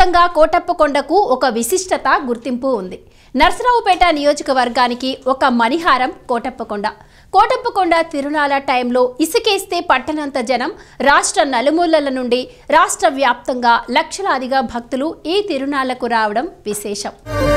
వ్యాప్తంగా కోటప్పకొండకు ఒక విశిష్టత గుర్తింపు ఉంది నర్సరావుపేట నియోజకవర్గానికి ఒక మణిహారం కోటప్పకొండ కోటప్పకొండ తిరునాల టైంలో ఇసుకేస్తే పట్టనంత జనం రాష్ట్ర నలుమూలల నుండి రాష్ట్ర వ్యాప్తంగా లక్షలాదిగా భక్తులు ఈ తిరునాళ్లకు రావడం విశేషం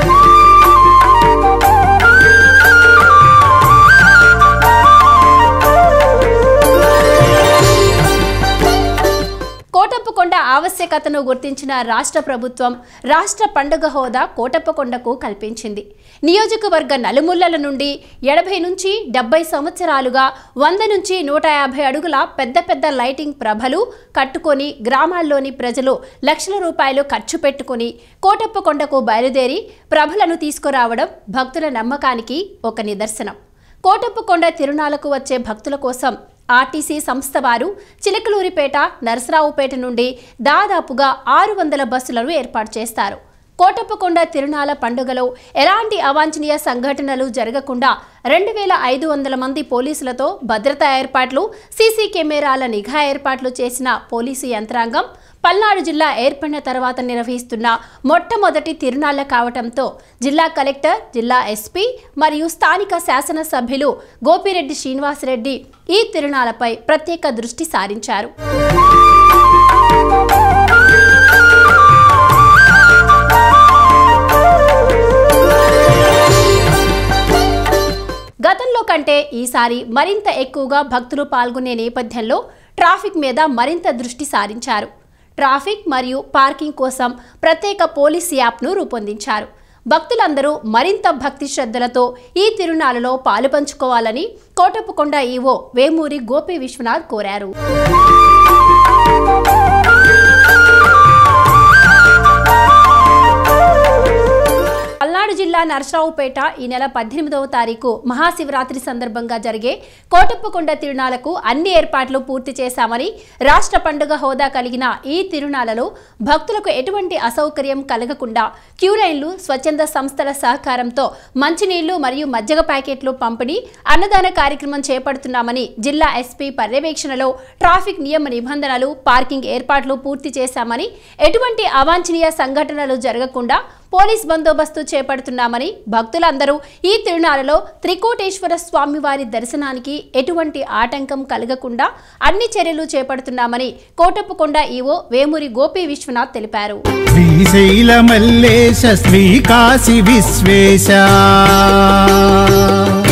కోటప్పకొండ ఆవశ్యకతను గుర్తించిన రాష్ట్ర ప్రభుత్వం రాష్ట్ర పండుగ హోదా కోటప్పకొండకు కల్పించింది నియోజకవర్గ నలుమూలల నుండి ఎనభై నుంచి డెబ్బై సంవత్సరాలుగా వంద నుంచి నూట యాభై అడుగుల పెద్ద పెద్ద లైటింగ్ ప్రభలు కట్టుకొని గ్రామాల్లోని ప్రజలు లక్షల రూపాయలు ఖర్చు పెట్టుకుని కోటప్పకొండకు బయలుదేరి ప్రభలను తీసుకురావడం భక్తుల నమ్మకానికి ఒక నిదర్శనం కోటప్పకొండ తిరునాలకు వచ్చే భక్తుల కోసం ఆర్టీసీ సంస్థ వారు చిలకలూరిపేట నరసరావుపేట నుండి దాదాపుగా ఆరు వందల బస్సులను ఏర్పాటు చేస్తారు కోటప్పకొండ తిరునాల పండుగలో ఎలాంటి అవాంఛనీయ సంఘటనలు జరగకుండా రెండు వేల ఐదు వందల మంది పోలీసులతో భద్రతా ఏర్పాట్లు సీసీ కెమెరాల నిఘా ఏర్పాట్లు చేసిన పోలీసు యంత్రాంగం పల్నాడు జిల్లా ఏర్పడిన తర్వాత నిర్వహిస్తున్న మొట్టమొదటి తిరునాళ్ల కావటంతో జిల్లా కలెక్టర్ జిల్లా ఎస్పీ మరియు స్థానిక శాసనసభ్యులు గోపిరెడ్డి శ్రీనివాసరెడ్డి ఈ తిరునాళ్లపై ప్రత్యేక దృష్టి సారించారు గతంలో కంటే ఈసారి మరింత ఎక్కువగా భక్తులు పాల్గొనే నేపథ్యంలో ట్రాఫిక్ మీద మరింత దృష్టి సారించారు ట్రాఫిక్ మరియు పార్కింగ్ కోసం ప్రత్యేక పోలీస్ యాప్ను రూపొందించారు భక్తులందరూ మరింత భక్తి శ్రద్ధలతో ఈ తిరునాళ్లలో పాలు పంచుకోవాలని కోటప్పకొండ ఈవో వేమూరి గోపి విశ్వనాథ్ కోరారు పల్నాడు జిల్లా నరసరావుపేట ఈ నెల పద్దెనిమిదవ తారీఖు మహాశివరాత్రి సందర్భంగా జరిగే కోటప్పకొండ తిరునాళ్లకు అన్ని ఏర్పాట్లు పూర్తి చేశామని రాష్ట్ర పండుగ హోదా కలిగిన ఈ తిరునాళ్లలో భక్తులకు ఎటువంటి అసౌకర్యం కలగకుండా క్యూ లైన్లు స్వచ్ఛంద సంస్థల సహకారంతో మంచినీళ్లు మరియు మజ్జగ ప్యాకెట్లు పంపిణీ అన్నదాన కార్యక్రమం చేపడుతున్నామని జిల్లా ఎస్పీ పర్యవేక్షణలో ట్రాఫిక్ నియమ నిబంధనలు పార్కింగ్ ఏర్పాట్లు పూర్తి చేశామని ఎటువంటి అవాంఛనీయ సంఘటనలు జరగకుండా పోలీస్ బందోబస్తు చేపడుతున్నామని భక్తులందరూ ఈ తిరునాళ్లలో త్రికోటేశ్వర స్వామివారి దర్శనానికి ఎటువంటి ఆటంకం కలగకుండా అన్ని చర్యలు చేపడుతున్నామని కోటప్పకొండ ఈవో వేమూరి గోపి విశ్వనాథ్ తెలిపారు శ్రీశైల మల్లేశ శ్రీకాశి విశ్వేశ